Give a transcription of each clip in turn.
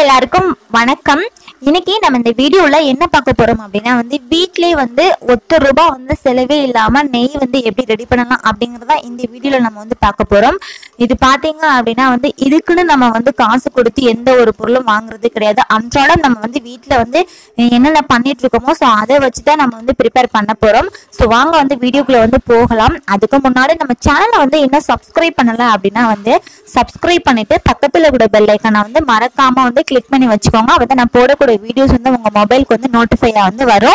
எல்லாருக்கும் வணக்கம் இன்னைக்கு நம்ம இந்த வீடியோல என்ன பார்க்க போறோம் அப்படின்னா வந்து வீட்லயே வந்து ஒத்த ரூபாய் வந்து செலவே இல்லாம நெய் வந்து எப்படி ரெடி பண்ணலாம் அப்படிங்கறத இந்த வீடியோல நம்ம வந்து பார்க்க போறோம் இது பாத்தீங்க அப்படின்னா வந்து இதுக்குன்னு நம்ம வந்து காசு கொடுத்து எந்த ஒரு பொருளும் வாங்குறது கிடையாது அன்றாடம் நம்ம வந்து வீட்ல வந்து என்னென்ன பண்ணிட்டு இருக்கோமோ ஸோ அதை வச்சு தான் நம்ம வந்து ப்ரிப்பேர் பண்ண போறோம் ஸோ வாங்க வந்து வீடியோக்குள்ள வந்து போகலாம் அதுக்கு முன்னாடி நம்ம சேனலை வந்து இன்னும் சப்ஸ்கிரைப் பண்ணல அப்படின்னா வந்து சப்ஸ்கிரைப் பண்ணிட்டு பக்கத்துல கூட பெல் ஐக்கானை வந்து மறக்காம வந்து கிளிக் பண்ணி வச்சுக்கோங்க அப்பதான் நான் போடக்கூடிய வீடியோஸ் வந்து உங்க மொபைலுக்கு வந்து நோட்டிஃபையா வந்து வரும்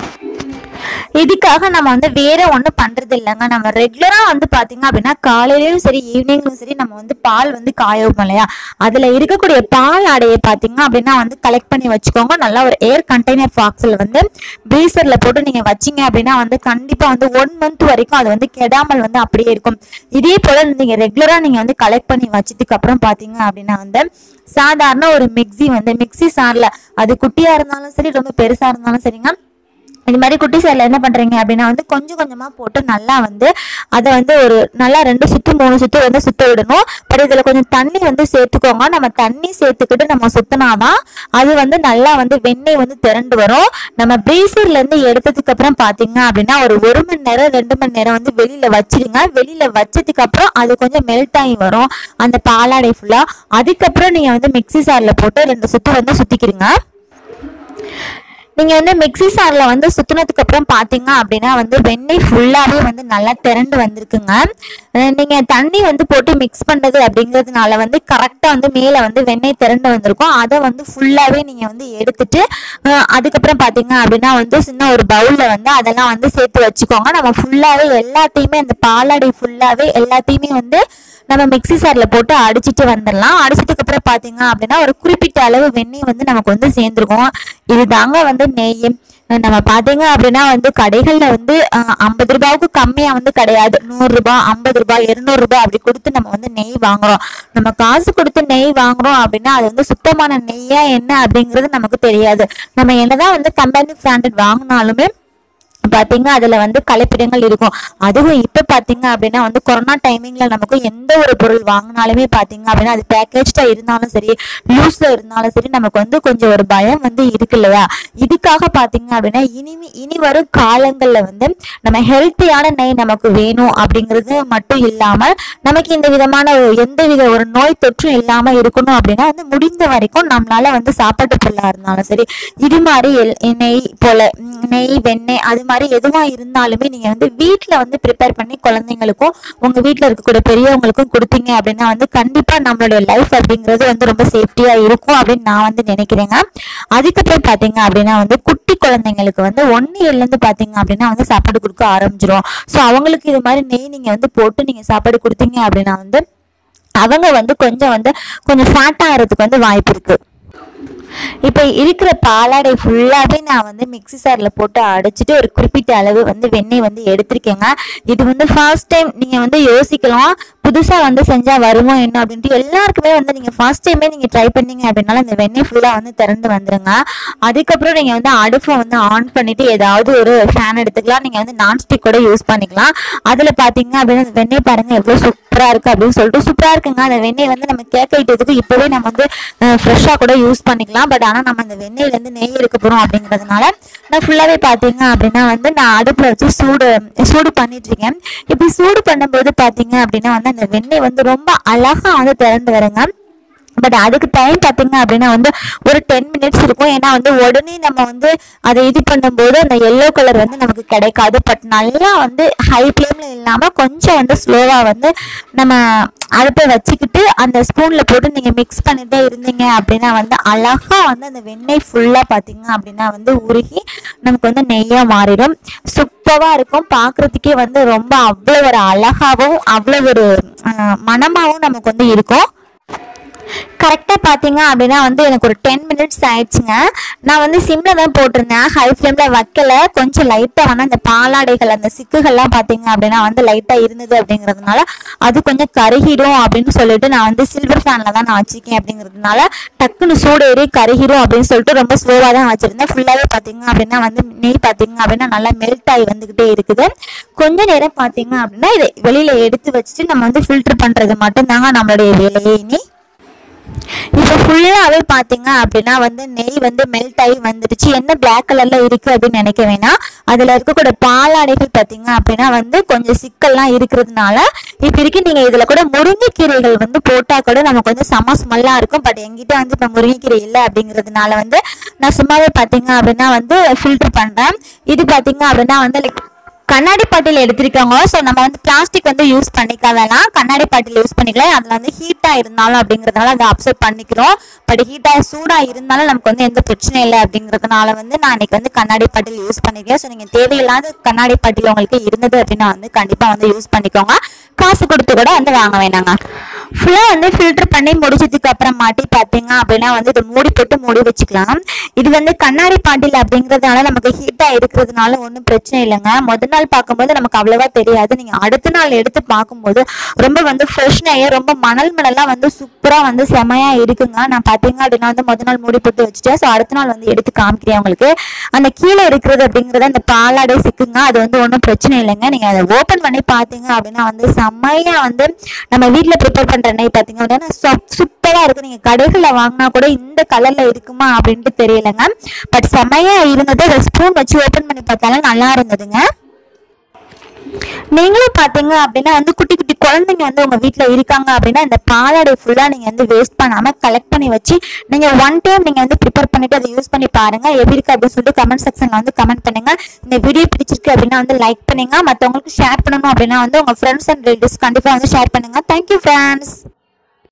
இதுக்காக நம்ம வந்து வேற ஒண்ணும் பண்றது இல்லைங்க நம்ம ரெகுலரா வந்து பாத்தீங்க அப்படின்னா காலையிலயும் சரி ஈவினிங்லும் சரி நம்ம வந்து பால் வந்து காய வைப்போம் இல்லையா அதுல இருக்கக்கூடிய பால் ஆடையை பாத்தீங்க அப்படின்னா வந்து கலெக்ட் பண்ணி வச்சுக்கோங்க நல்லா ஒரு ஏர் கண்டெய்னர் பாக்ஸ்ல வந்து பிரீசர்ல போட்டு நீங்க வச்சீங்க அப்படின்னா வந்து கண்டிப்பா வந்து ஒன் மந்த் வரைக்கும் அது வந்து கெடாமல் வந்து அப்படியே இருக்கும் இதே போல நீங்க ரெகுலரா நீங்க வந்து கலெக்ட் பண்ணி வச்சதுக்கு அப்புறம் பாத்தீங்க அப்படின்னா வந்து சாதாரண ஒரு மிக்ஸி வந்து மிக்ஸி சார்ல அது குட்டியா இருந்தாலும் சரி ரொம்ப பெருசா இருந்தாலும் சரிங்க இது மாதிரி குட்டி சைடில் என்ன பண்றீங்க அப்படின்னா வந்து கொஞ்சம் கொஞ்சமா போட்டு நல்லா வந்து அதை வந்து ஒரு நல்லா ரெண்டு சுத்து மூணு சுத்து வந்து சுத்த விடணும் பட் இதுல கொஞ்சம் தண்ணி வந்து சேர்த்துக்கோங்க நம்ம தண்ணி சேர்த்துக்கிட்டு நம்ம சுத்தினாதான் அது வந்து நல்லா வந்து வெண்ணெய் வந்து திரண்டு வரும் நம்ம பிரீசர்ல இருந்து எடுத்ததுக்கு அப்புறம் பாத்தீங்க அப்படின்னா ஒரு ஒரு மணி நேரம் ரெண்டு மணி நேரம் வந்து வெளியில வச்சிடுங்க வெளியில வச்சதுக்கு அப்புறம் அது கொஞ்சம் மெல்ட் ஆகி வரும் அந்த பாலாடை ஃபுல்லா அதுக்கப்புறம் நீங்க வந்து மிக்ஸி சார்ல போட்டு ரெண்டு சுத்து வந்து சுத்திக்கிறீங்க நீங்க வந்து மிக்ஸி சார்ல வந்து சுத்தினதுக்கு அப்புறம் பாத்தீங்க அப்படின்னா வந்து வெண்ணெய் ஃபுல்லாவே வந்து நல்லா திரண்டு வந்திருக்குங்க அஹ் நீங்க தண்ணி வந்து போட்டு மிக்ஸ் பண்ணது அப்படிங்கிறதுனால வந்து கரெக்டா வந்து மேல வந்து வெண்ணெய் திரண்டு வந்திருக்கும் அதை வந்து ஃபுல்லாவே நீங்க வந்து எடுத்துட்டு அஹ் அதுக்கப்புறம் பாத்தீங்க அப்படின்னா வந்து சின்ன ஒரு பவுல்ல வந்து அதெல்லாம் வந்து சேர்த்து வச்சுக்கோங்க நம்ம ஃபுல்லாவே எல்லாத்தையுமே அந்த பாலாடை ஃபுல்லாவே எல்லாத்தையுமே வந்து நம்ம மிக்ஸி சார்ல போட்டு அடிச்சிட்டு வந்துடலாம் அடிச்சதுக்கு அப்புறம் பாத்தீங்க அப்படின்னா ஒரு குறிப்பிட்ட அளவு வெண்ணெய் வந்து நமக்கு வந்து சேர்ந்துருக்கும் இதுதாங்க வந்து நெய் நம்ம பாத்தீங்க அப்படின்னா வந்து கடைகள்ல வந்து ஐம்பது ரூபாய்க்கு கம்மியா வந்து கிடையாது நூறு ரூபாய் ஐம்பது ரூபாய் இருநூறு ரூபாய் அப்படி கொடுத்து நம்ம வந்து நெய் வாங்குறோம் நம்ம காசு கொடுத்து நெய் வாங்குறோம் அப்படின்னா அது வந்து சுத்தமான நெய்யா என்ன அப்படிங்கிறது நமக்கு தெரியாது நம்ம என்னதான் வந்து கம்பெனி பிராண்டட் வாங்கினாலுமே பாத்தீங்க அதுல வந்து கலப்பிடங்கள் இருக்கும் அதுவும் இப்ப பாத்தீங்க அப்படின்னா வந்து கொரோனா டைமிங்ல நமக்கு எந்த ஒரு பொருள் வாங்கினாலுமே பாத்தீங்க அப்படின்னா அது பேக்கேஜ்டா இருந்தாலும் சரி லூஸ்ல இருந்தாலும் சரி நமக்கு வந்து கொஞ்சம் ஒரு பயம் வந்து இருக்கு இல்லையா இதுக்காக பாத்தீங்க அப்படின்னா இனிமே இனி வரும் காலங்கள்ல வந்து நம்ம ஹெல்த்தியான நெய் நமக்கு வேணும் அப்படிங்கிறது மட்டும் இல்லாம நமக்கு இந்த விதமான ஒரு- எந்த வித ஒரு நோய் தொற்றும் இல்லாம இருக்கணும் அப்படின்னா வந்து முடிந்த வரைக்கும் நம்மளால வந்து சாப்பாட்டு பொருளா இருந்தாலும் சரி இது மாதிரி எல்- நெய் போல ம், நெய் வெண்ணெய் அது மாதிரி எதுவா இருந்தாலுமே நீங்க வந்து வீட்ல வந்து ப்ரிப்பேர் பண்ணி குழந்தைங்களுக்கும் உங்க வீட்ல இருக்கக்கூடிய பெரியவங்களுக்கும் கொடுத்தீங்க அப்படின்னா வந்து கண்டிப்பா நம்மளுடைய லைஃப் அப்படிங்கிறது வந்து ரொம்ப சேஃப்டியா இருக்கும் அப்படின்னு நான் வந்து நினைக்கிறேங்க அதுக்கப்புறம் பாத்தீங்க அப்படின்னா வந்து குட்டி குழந்தைங்களுக்கு வந்து ஒன்னு இருந்து பாத்தீங்க அப்படின்னா வந்து சாப்பாடு கொடுக்க ஆரம்பிச்சிரும் ஸோ அவங்களுக்கு இது மாதிரி நெய் நீங்க வந்து போட்டு நீங்க சாப்பாடு கொடுத்தீங்க அப்படின்னா வந்து அவங்க வந்து கொஞ்சம் வந்து கொஞ்சம் ஃபேட் ஆகிறதுக்கு வந்து வாய்ப்பு இருக்கு இப்போ இருக்கிற பாலாடை ஃபுல்லாகவே நான் வந்து மிக்ஸி சாரில் போட்டு அடைச்சிட்டு ஒரு குறிப்பிட்ட அளவு வந்து வெண்ணெய் வந்து எடுத்திருக்கேங்க இது வந்து ஃபர்ஸ்ட் டைம் நீங்கள் வந்து யோசிக்கலாம் புதுசாக வந்து செஞ்சால் வருமோ என்ன அப்படின்ட்டு எல்லாருக்குமே வந்து நீங்கள் ஃபர்ஸ்ட் டைமே நீங்கள் ட்ரை பண்ணீங்க அப்படின்னாலும் இந்த வெண்ணெய் ஃபுல்லாக வந்து திறந்து வந்துருங்க அதுக்கப்புறம் நீங்கள் வந்து அடுப்பை வந்து ஆன் பண்ணிட்டு ஏதாவது ஒரு ஃபேன் எடுத்துக்கலாம் நீங்கள் வந்து நான்ஸ்டிக் கூட யூஸ் பண்ணிக்கலாம் அதில் பார்த்தீங்க அப்படின்னா இந்த வெண்ணெய் பாருங்க எவ்வளோ சூப்பராக இருக்குது அப்படின்னு சொல்லிட்டு சூப்பராக இருக்குங்க அந்த வெண்ணெய் வந்து நம்ம கேக் ஐட்டத்துக்கு இப்போவே நம்ம வந்து ஃப்ரெஷ்ஷாக கூட யூஸ் பண்ணிக்கலாம் பட் ஆனால் நம்ம அந்த வெண்ணெயிலேருந்து நெய் எடுக்க போகிறோம் அப்படிங்கிறதுனால நான் ஃபுல்லாகவே பார்த்தீங்க அப்படின்னா வந்து நான் அடுப்பில் வச்சு சூடு சூடு பண்ணிட்டு இருக்கேன் இப்படி சூடு பண்ணும்போது பார்த்தீங்க அப்படின்னா வந்து அந்த வெண்ணெய் வந்து ரொம்ப அழகாக வந்து திறந்து வருங்க பட் அதுக்கு டைம் பார்த்தீங்க அப்படின்னா வந்து ஒரு டென் மினிட்ஸ் இருக்கும் ஏன்னா வந்து உடனே நம்ம வந்து அதை இது பண்ணும்போது அந்த எல்லோ கலர் வந்து நமக்கு கிடைக்காது பட் நல்லா வந்து ஹை ஃப்ளேம்ல இல்லாமல் கொஞ்சம் வந்து ஸ்லோவாக வந்து நம்ம அடுப்பை வச்சுக்கிட்டு அந்த ஸ்பூன்ல போட்டு நீங்க மிக்ஸ் பண்ணிட்டே இருந்தீங்க அப்படின்னா வந்து அழகா வந்து அந்த வெண்ணெய் ஃபுல்லா பாத்தீங்க அப்படின்னா வந்து உருகி நமக்கு வந்து நெய்யா மாறிடும் சூப்பரா இருக்கும் பார்க்கிறதுக்கே வந்து ரொம்ப அவ்வளோ ஒரு அழகாவும் அவ்வளோ ஒரு அஹ், மணமாவும் நமக்கு வந்து இருக்கும் கரெக்டாக பார்த்தீங்க அப்படின்னா வந்து எனக்கு ஒரு டென் மினிட்ஸ் ஆயிடுச்சுங்க நான் வந்து சிம்ல தான் போட்டிருந்தேன் ஹை ஃப்ளேமில் வைக்கல கொஞ்சம் லைட்டாக வந்து அந்த பாலாடைகள் அந்த சிக்குகள்லாம் பார்த்தீங்க அப்படின்னா வந்து லைட்டாக இருந்தது அப்படிங்கிறதுனால அது கொஞ்சம் கருகிடும் அப்படின்னு சொல்லிட்டு நான் வந்து சில்வர் ஃபேனில் தான் நான் வச்சிருக்கேன் அப்படிங்கிறதுனால டக்குன்னு சூடு ஏறி கருகிடும் அப்படின்னு சொல்லிட்டு ரொம்ப ஸ்லோவாக தான் வச்சிருந்தேன் ஃபுல்லாகவே பார்த்தீங்க அப்படின்னா வந்து நெய் பார்த்தீங்க அப்படின்னா நல்லா மெல்ட் ஆகி வந்துக்கிட்டே இருக்குது கொஞ்ச நேரம் பார்த்தீங்க அப்படின்னா இதை வெளியில் எடுத்து வச்சுட்டு நம்ம வந்து ஃபில்டர் பண்ணுறது மட்டும்தாங்க நம்மளுடைய வேலையே இனி இப்போ ஃபுல்லாவே பாத்தீங்க அப்படின்னா வந்து நெய் வந்து மெல்ட் ஆகி வந்துடுச்சு என்ன பிளாக் கலர்ல இருக்கு அப்படின்னு நினைக்க வேணாம் அதுல இருக்கக்கூடிய பாலாடைகள் பாத்தீங்க அப்படின்னா வந்து கொஞ்சம் சிக்கல்லாம் இருக்கிறதுனால இப்ப இருக்கு நீங்க இதுல கூட முருங்கைக்கீரைகள் வந்து போட்டா கூட நமக்கு வந்து செம ஸ்மெல்லா இருக்கும் பட் எங்கிட்ட வந்து இப்ப முருங்கைக்கீரை இல்லை அப்படிங்கிறதுனால வந்து நான் சும்மாவே பாத்தீங்க அப்படின்னா வந்து ஃபில்டர் பண்றேன் இது பாத்தீங்க அப்படின்னா வந்து like கண்ணாடி பாட்டில் எடுத்திருக்காங்க ஸோ நம்ம வந்து பிளாஸ்டிக் வந்து யூஸ் பண்ணிக்க வேணாம் கண்ணாடி பாட்டில் யூஸ் பண்ணிக்கலாம் அதில் வந்து ஹீட்டாக இருந்தாலும் அப்படிங்கிறதுனால அதை அப்சர்வ் பண்ணிக்கிறோம் பட் ஹீட்டாக சூடாக இருந்தாலும் நமக்கு வந்து எந்த பிரச்சனையும் இல்லை அப்படிங்கிறதுனால வந்து நான் இன்னைக்கு வந்து கண்ணாடி பாட்டில் யூஸ் பண்ணிக்கிறேன் ஸோ நீங்கள் தேவையில்லாத கண்ணாடி பாட்டில் உங்களுக்கு இருந்தது அப்படின்னா வந்து கண்டிப்பாக வந்து யூஸ் பண்ணிக்கோங்க காசு கொடுத்து கூட வந்து வாங்க வேணாங்க ஃபுல்லாக வந்து ஃபில்டர் பண்ணி முடிச்சதுக்கு அப்புறம் மாட்டி பார்த்தீங்க அப்படின்னா வந்து இதை மூடி போட்டு மூடி வச்சுக்கலாம் இது வந்து கண்ணாடி பாட்டில் அப்படிங்கிறதுனால நமக்கு ஹீட்டாக இருக்கிறதுனால ஒன்றும் பிரச்சனை இல்லைங்க முத நாள் பார்க்கும்போது நமக்கு அவ்வளவா தெரியாது நீங்க அடுத்த நாள் எடுத்து பார்க்கும்போது ரொம்ப வந்து ஃப்ரெஷ்னாயே ரொம்ப மணல் மணலாம் வந்து சூப்பரா வந்து செமையா இருக்குங்க நான் பாத்தீங்க அப்படின்னா வந்து முத நாள் மூடி போட்டு வச்சுட்டேன் ஸோ அடுத்த நாள் வந்து எடுத்து காமிக்கிறேன் உங்களுக்கு அந்த கீழே இருக்கிறது அப்படிங்கறது அந்த பாலாடை சிக்குங்க அது வந்து ஒன்றும் பிரச்சனை இல்லைங்க நீங்க அதை ஓப்பன் பண்ணி பார்த்தீங்க அப்படின்னா வந்து செம்மையா வந்து நம்ம வீட்ல ப்ரிப்பேர் பண்ற எண்ணெய் பார்த்தீங்க அப்படின்னா சூப்பரா இருக்கு நீங்க கடைகளில் வாங்கினா கூட இந்த கலர்ல இருக்குமா அப்படின்ட்டு தெரியலங்க பட் செம்மையா இருந்தது அதை ஸ்பூன் வச்சு ஓப்பன் பண்ணி பார்த்தாலும் நல்லா இருந்ததுங்க நீங்களும் பாத்தீங்க அப்படின்னா வந்து குட்டி குட்டி குழந்தைங்க வந்து உங்க வீட்ல இருக்காங்க அப்படின்னா இந்த பாலாடை ஃபுல்லா நீங்க வந்து வேஸ்ட் பண்ணாம கலெக்ட் பண்ணி வச்சு நீங்க ஒன் டைம் நீங்க வந்து ப்ரிப்பேர் பண்ணிட்டு அதை யூஸ் பண்ணி பாருங்க எப்படி இருக்கு அப்படின்னு சொல்லிட்டு கமெண்ட் செக்ஷன்ல வந்து கமெண்ட் பண்ணுங்க இந்த வீடியோ பிடிச்சிருக்கு அப்படின்னா வந்து லைக் பண்ணுங்க மத்தவங்களுக்கு ஷேர் பண்ணணும் அப்படின்னா வந்து உங்க ஃப்ரெண்ட்ஸ் அண்ட் ரிலேட்டிவ்ஸ் கண்டிப்பா வந்து ஷேர் பண்ணுங்க தேங்க்யூ ஃப்ரெண்ட்ஸ்